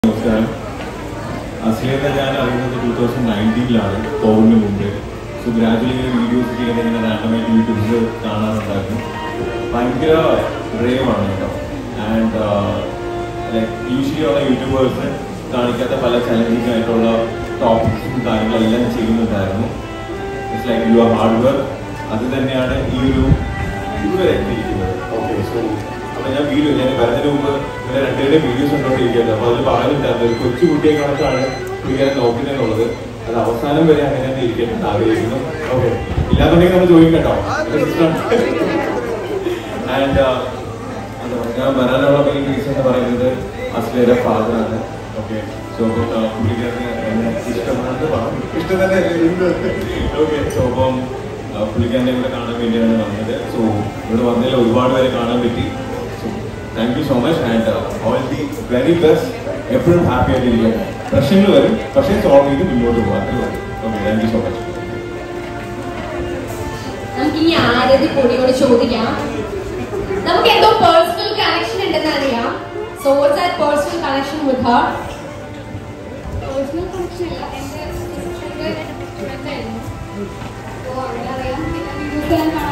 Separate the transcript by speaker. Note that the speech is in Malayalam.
Speaker 1: നമസ്കാരം അസ്ലിയെ ഞാൻ അറിയുന്നത് ടൂ തൗസൻഡ് നയൻറ്റീനിലാണ് കോവിഡിന് മുമ്പ് സോ ഗ്രാജുവലി ഇങ്ങനെ വീഡിയോസ് ചെയ്യുന്നത് ഇങ്ങനെ റാൻഡമായിട്ട് യൂട്യൂബിൽ കാണാറുണ്ടായിരുന്നു ഭയങ്കര ബ്രേവ് ആണ് കേട്ടോ ആൻഡ് ലൈക്ക് യൂഷ്വലി ഉള്ള യൂട്യൂബേഴ്സ് കാണിക്കാത്ത പല ചലഞ്ചിങ് ആയിട്ടുള്ള ടോപ്പിക്സും കാര്യങ്ങളെല്ലാം ചെയ്യുന്നുണ്ടായിരുന്നു it's like you are hard work അത് തന്നെയാണ് ഈ ഒരു ഇതുവരെ എത്തിയിരിക്കുന്നത് ഓക്കെ സോ അപ്പൊ ഞാൻ വീഡിയോ ഞാൻ വരുന്നതിന് മുമ്പ് ഇങ്ങനെ രണ്ടുപേരുടെയും വീഡിയോസ് കണ്ടോണ്ടിരിക്കുന്നത് അപ്പൊ അതിൽ പറഞ്ഞിട്ടുണ്ടായിരുന്നു ഒരു കൊച്ചു കുട്ടിയെ കണക്കാണ് പുള്ളിക്കാരൻ നോക്കുന്നതെന്നുള്ളത് അത് അവസാനം വരെ അങ്ങനെ തന്നെ ഇരിക്കട്ടെ എന്ന് ആഗ്രഹിക്കുന്നു ഓക്കെ ഇല്ലാന്നുണ്ടെങ്കിൽ നമ്മൾ ചോദിക്കട്ടോ ആൻഡ് ഞാൻ വരാനുള്ള മെയിൻ റീസൺ എന്ന് പറയുന്നത് അസ്ലയുടെ ഫാദറാണ് ഓക്കെ സോ പുള്ളിക്കാരന് എന്നെ ഇഷ്ടമാണ് പറഞ്ഞു ഇഷ്ടം തന്നെ ഓക്കെ സോ അപ്പം ആ, പുള്ളിക്കാരനെ ഇവിടെ കാണാൻ വേണ്ടിയാണ് വന്നത് സോ ഇവിടെ വന്നതിൽ ഒരുപാട് പേരെ കാണാൻ പറ്റി so thank you so much and all the very best എപ്പോഴും ഹാപ്പി ആയിട്ടിരിക്കുക പ്രശ്നങ്ങൾ വരും പക്ഷേ സോൾവ് ചെയ്ത് മുന്നോട്ട് പോകാം അത്രേ ഉള്ളൂ okay thank you so much
Speaker 2: നമുക്കിനി ആരതി പൊടിയോട് ചോദിക്കാം നമുക്ക് എന്തോ പേഴ്സണൽ കണക്ഷൻ ഉണ്ടെന്ന് അറിയാം so what's that personal connection with her
Speaker 3: personal connection അല്ല എൻ്റെ ഫ്രണ്ടായിരുന്നു അപ്പോൾ അവിടെ അറിയാം പിന്നെ വീഡിയോസ് എല്ലാം കാണാൻ